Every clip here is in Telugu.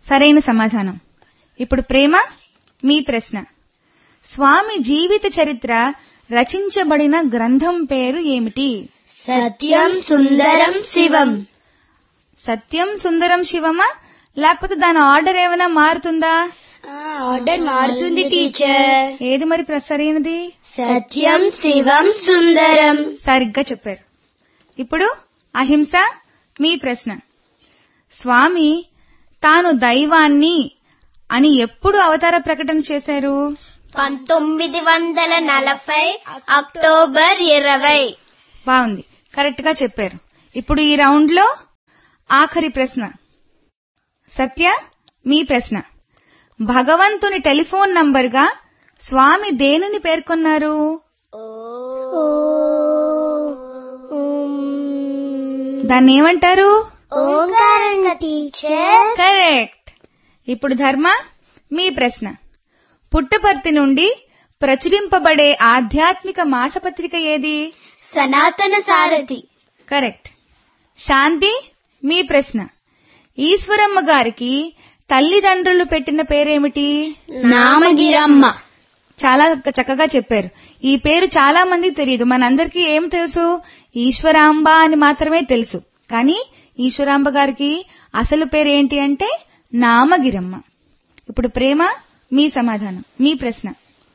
సరైన సమాధానం ఇప్పుడు ప్రేమ మీ ప్రశ్న స్వామి జీవిత చరిత్ర రచించబడిన గ్రంథం పేరు ఏమిటి సత్యం సుందరం శివం సత్యం సుందరం శివమా లేకపోతే దాని ఆర్డర్ ఏమైనా మారుతుందా ఆర్డర్ మారుతుంది టీచర్ ఏది మరి ప్ర- సరైనది సత్యం శివం సుందరం సరిగ్గా చెప్పారు ఇప్పుడు అహింస మీ ప్రశ్న స్వామి తాను దైవాన్ని అని ఎప్పుడు అవతార ప్రకటన చేశారు పంతొమ్మిది వందల నలభై అక్టోబర్ ఇరవై బాగుంది కరెక్ట్ గా చెప్పారు ఇప్పుడు ఈ రౌండ్ లో ఆఖరి ప్రశ్న సత్య మీ ప్రశ్న భగవంతుని టెలిఫోన్ నంబర్ గా స్వామి దేనిని పేర్కొన్నారు దాన్ని ఏమంటారు ఓంకారంగ టీచర్ కరెక్ట్ ఇప్పుడు ధర్మ మీ ప్రశ్న పుట్టపర్తి నుండి ప్రచురింపబడే ఆధ్యాత్మిక మాసపత్రిక ఏది సనాతన సారథి కరెక్ట్ శాంతి మీ ప్రశ్న ఈశ్వరమ్మ గారికి తల్లిదండ్రులు పెట్టిన పేరేమిటి నామగిరమ్మ చాలా చక్కగా చెప్పారు ఈ పేరు చాలా మందికి తెలియదు మనందరికీ ఏం తెలుసు ఈశ్వరాంబ అని మాత్రమే తెలుసు కానీ ఈశ్వరాంబ గారికి అసలు పేరు ఏంటి అంటే నామగిరమ్మ ఇప్పుడు ప్రేమ మీ సమాధానం మీ ప్రశ్న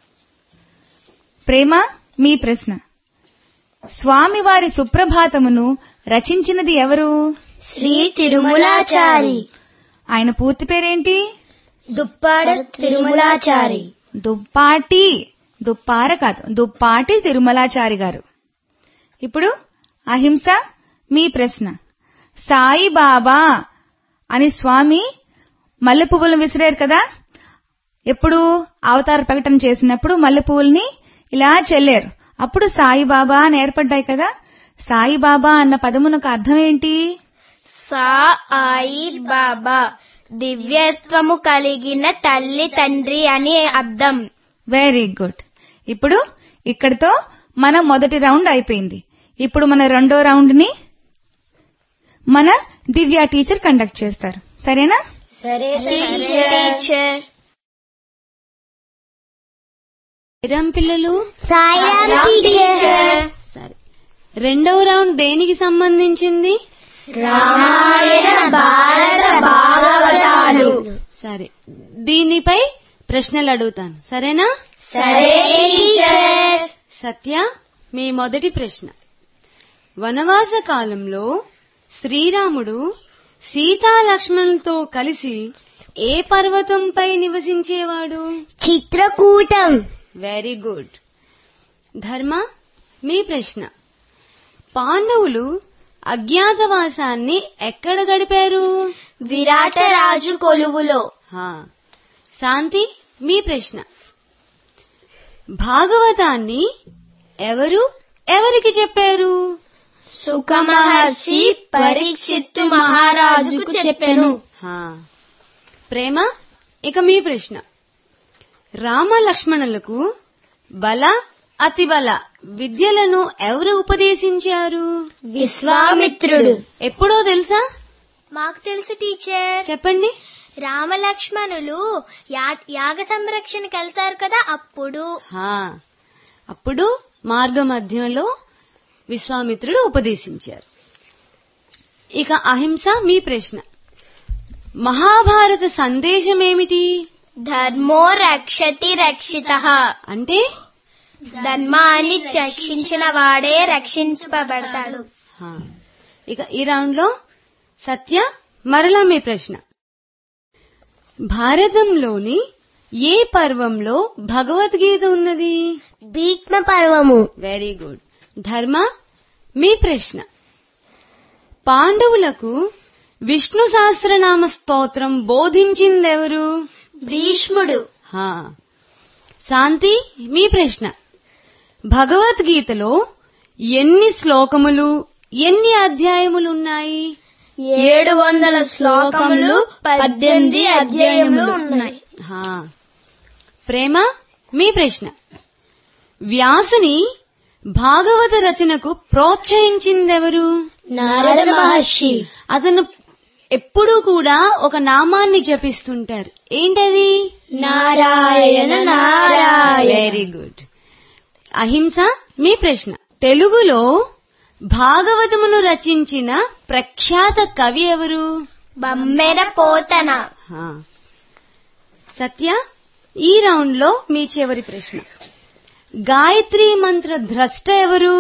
ప్రేమ మీ ప్రశ్న స్వామివారి సుప్రభాతమును రచించినది ఎవరు శ్రీ తిరుమలాచారి ఆయన పూర్తి పేరేంటి దుప్పాడ తిరుమలాచారి దుప్పాటి దుప్పార కాదు దుప్పాటి తిరుమలాచారి గారు ఇప్పుడు అహింస మీ ప్రశ్న సాయిబాబా అని స్వామి మల్లె పువ్వులు విసిరారు కదా ఎప్పుడు అవతార ప్రకటన చేసినప్పుడు మల్లె పువ్వుల్ని ఇలా చెల్లారు అప్పుడు సాయిబాబా అని ఏర్పడ్డాయి కదా సాయిబాబా అన్న పదమునకు అర్థం ఏంటి సా ఆయి బాబా దివ్యత్వము కలిగిన తల్లి తండ్రి అని అర్థం వెరీ గుడ్ ఇప్పుడు ఇక్కడితో మన మొదటి రౌండ్ అయిపోయింది ఇప్పుడు మన రెండో రౌండ్ ని మన దివ్య టీచర్ కండక్ట్ చేస్తారు సరేనా సరే టీచర్ సాయిరాం పిల్లలు సాయిరామ్ టీచర్ సరే రెండవ రౌండ్ దేనికి సంబంధించింది రామాయణ భారత భాగవతాలు సరే దీనిపై ప్రశ్నలు అడుగుతాను సరేనా సరే టీచర్ సత్య మీ మొదటి ప్రశ్న వనవాస కాలంలో శ్రీరాముడు సీతా లక్ష్మణులతో కలిసి ఏ పర్వతంపై నివసించేవాడు చిత్రకూటం వెరీ గుడ్ ధర్మ మీ ప్రశ్న పాండవులు అజ్ఞాతవాసాన్ని ఎక్కడ గడిపారు విరాట రాజు కొలువులో హా. శాంతి మీ ప్రశ్న భాగవతాన్ని ఎవరు ఎవరికి చెప్పారు సుఖ మహర్షి పరీక్షిత్తు మహారాజుకు చెప్పెను హా. ప్రేమ ఇక మీ ప్రశ్న రామ లక్ష్మణులకు బల అతిబల విద్యలను ఎవరు ఉపదేశించారు విశ్వామిత్రుడు ఎప్పుడో తెలుసా మాకు తెలుసు టీచర్ చెప్పండి రామలక్ష్మణులు యా- యాగ సంరక్షణకి వెళ్తారు కదా అప్పుడు హా. అప్పుడు మార్గ మధ్యంలో విశ్వామిత్రుడు ఉపదేశించారు ఇక అహింస మీ ప్రశ్న మహాభారత సందేశం ఏమిటి ధర్మో రక్షతి రక్షిత అంటే ధర్మాన్ని రక్షించిన వాడే రక్షించబడతాడు హా. ఇక ఈ రౌండ్ లో సత్య మరలా మీ ప్రశ్న భారతంలోని ఏ పర్వంలో భగవద్గీత ఉన్నది భీష్మ పర్వము వెరీ గుడ్ ధర్మ మీ ప్రశ్న పాండవులకు విష్ణు సహస్రనామ స్తోత్రం బోధించిందెవరు భీష్ముడు హా. శాంతి మీ ప్రశ్న భగవద్గీతలో ఎన్ని శ్లోకములు ఎన్ని అధ్యాయములు ఉన్నాయి ఏడు వందల శ్లోకములు పద్దెనిమిది అధ్యాయములు ఉన్నాయి హా. ప్రేమ మీ ప్రశ్న వ్యాసుని భాగవత రచనకు ప్రోత్సహించిందెవరు నారద మహర్షి అతను ఎప్పుడూ కూడా ఒక నామాన్ని జపిస్తుంటారు ఏంటది నారాయణ నారాయణ వెరీ గుడ్ అహింస మీ ప్రశ్న తెలుగులో భాగవతమును రచించిన ప్రఖ్యాత కవి ఎవరు బమ్మెర పోతన హా. సత్య ఈ రౌండ్ లో మీ చివరి ప్రశ్న గాయత్రి మంత్ర ద్రష్ట ఎవరు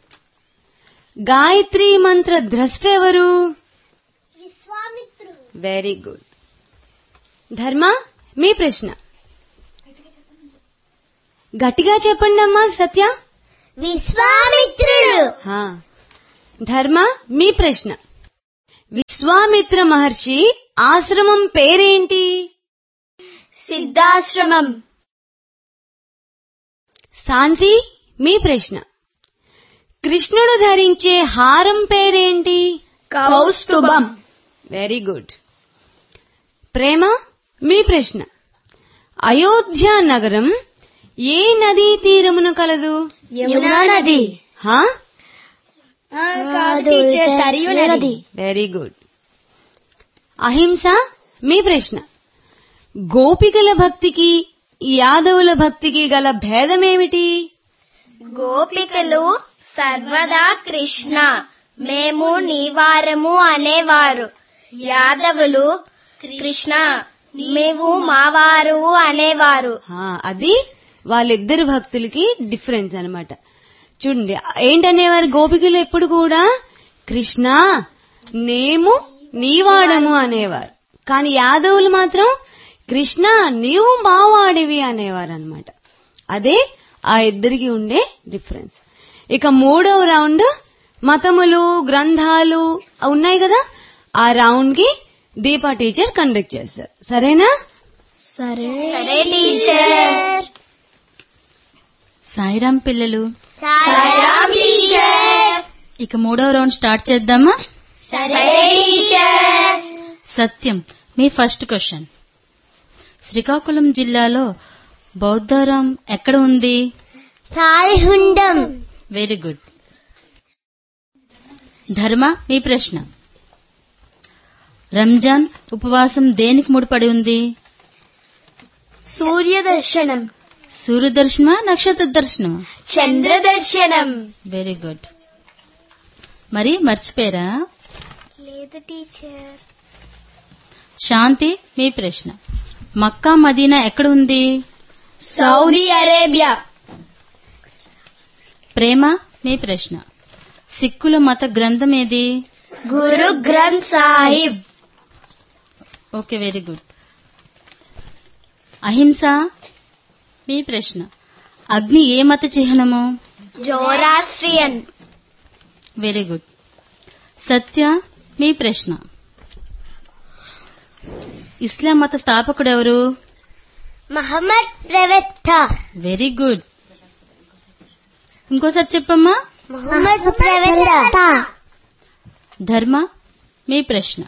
గాయత్రి మంత్ర ద్రష్ట ఎవరు విశ్వామిత్రుడు వెరీ గుడ్ ధర్మ మీ ప్రశ్న గట్టిగా చెప్పండి అమ్మా సత్య విశ్వామిత్రుడు హా. ధర్మ మీ ప్రశ్న విశ్వామిత్ర మహర్షి ఆశ్రమం పేరేంటి సిద్ధాశ్రమం శాంతి మీ ప్రశ్న కృష్ణుడు ధరించే హారం పేరేంటి కౌస్తుభం వెరీ గుడ్ ప్రేమ మీ ప్రశ్న అయోధ్య నగరం ఏ నదీ తీరమున కలదు యమునా నది హా కాదు టీచర్ సరియు నది వెరీ గుడ్ అహింస మీ ప్రశ్న గోపికల భక్తికి యాదవుల భక్తికి గల భేదమేమిటి గోపికలు సర్వదా కృష్ణ మేము నీవారము అనేవారు యాదవులు కృష్ణ మేము మావారు అనేవారు హా, అది వాళ్ళిద్దరు భక్తులకి డిఫరెన్స్ అన్నమాట చూడండి ఏంటనేవారు గోపికలు ఎప్పుడు కూడా కృష్ణ నేము నీవాడము అనేవారు కానీ యాదవులు మాత్రం కృష్ణ నీవు మావాడివి అనేవారు అనమాట అదే ఆ ఇద్దరికి ఉండే డిఫరెన్స్ ఇక మూడవ రౌండ్ మతములు గ్రంథాలు ఉన్నాయి కదా ఆ రౌండ్ కి దీపా టీచర్ కండక్ట్ చేస్తారు సరేనా సరే టీచర్ సాయిరాం పిల్లలు సాయిరామ్ టీచర్ ఇక మూడవ రౌండ్ స్టార్ట్ చేద్దామా సరే టీచర్ సత్యం మీ ఫస్ట్ క్వశ్చన్ శ్రీకాకుళం జిల్లాలో బౌద్ధారాం ఎక్కడ ఉంది సాయిహుండం వెరీ గుడ్ ధర్మ మీ ప్రశ్న రంజాన్ ఉపవాసం దేనికి ముడిపడి ఉంది సూర్య దర్శనం సూర్య దర్శనమా నక్షత్ర దర్శనమా చంద్ర దర్శనం వెరీ గుడ్ మరి మర్చిపోయారా లేదు టీచర్ శాంతి మీ ప్రశ్న మక్కా మదీనా ఎక్కడ ఉంది సౌదీ అరేబియా ప్రేమ మీ ప్రశ్న సిక్కుల మత గ్రంథం ఏది Guru Granth Sahib okay very good Ahimsa మీ ప్రశ్న అగ్ని ఏ మత చిహ్నము జోరాస్ట్రియన్ వెరీ గుడ్ సత్య మీ ప్రశ్న ఇస్లాం మత స్థాపకుడు ఎవరు మహమ్మద్ ప్రవక్త వెరీ గుడ్ ఇంకోసారి చెప్పమ్మా మహమ్మద్ ప్రవక్త ధర్మ మీ ప్రశ్న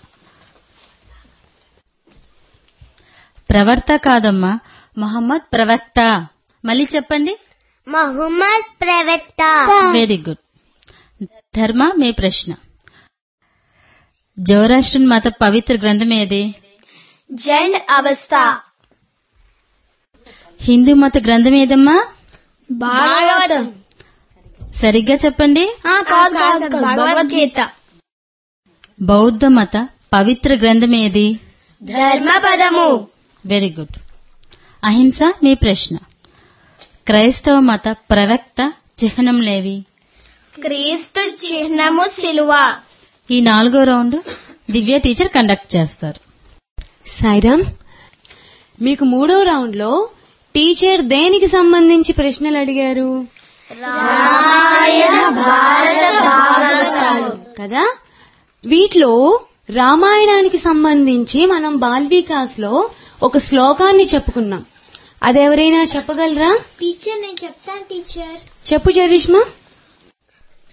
ప్రవర్త కాదమ్మా మొహమ్మద్ ప్రవక్త మళ్ళీ చెప్పండి మహమ్మద్ ప్రవక్త వెరీ గుడ్ ధర్మ మీ ప్రశ్న జౌరాష్ట్రన్ మత పవిత్ర గ్రంథం ఏది జన్ అవస్థ హిందూ మత గ్రంథం ఏదమ్మా భాగవతం సరిగ్గా చెప్పండి కాదు కాదు భగవద్గీత బౌద్ధ మత పవిత్ర గ్రంథం ఏది ధర్మపదము వెరీ గుడ్ అహింస మీ ప్రశ్న క్రైస్తవ మత ప్రవక్త చిహ్నంలేవి క్రీస్తు చిహ్నము సిలువ ఈ నాలుగో రౌండ్ దివ్య టీచర్ కండక్ట్ చేస్తారు సాయిరామ్ మీకు మూడో రౌండ్ లో టీచర్ దేనికి సంబంధించి ప్రశ్నలు అడిగారు రామాయణ భారత భాగవతాలు కదా వీటిలో రామాయణానికి సంబంధించి మనం బాల్వికాస్ లో ఒక శ్లోకాన్ని చెప్పుకున్నాం అదెవరైనా చెప్పగలరా టీచర్ నేను చెప్తాను టీచర్ చెప్పు చరిష్మా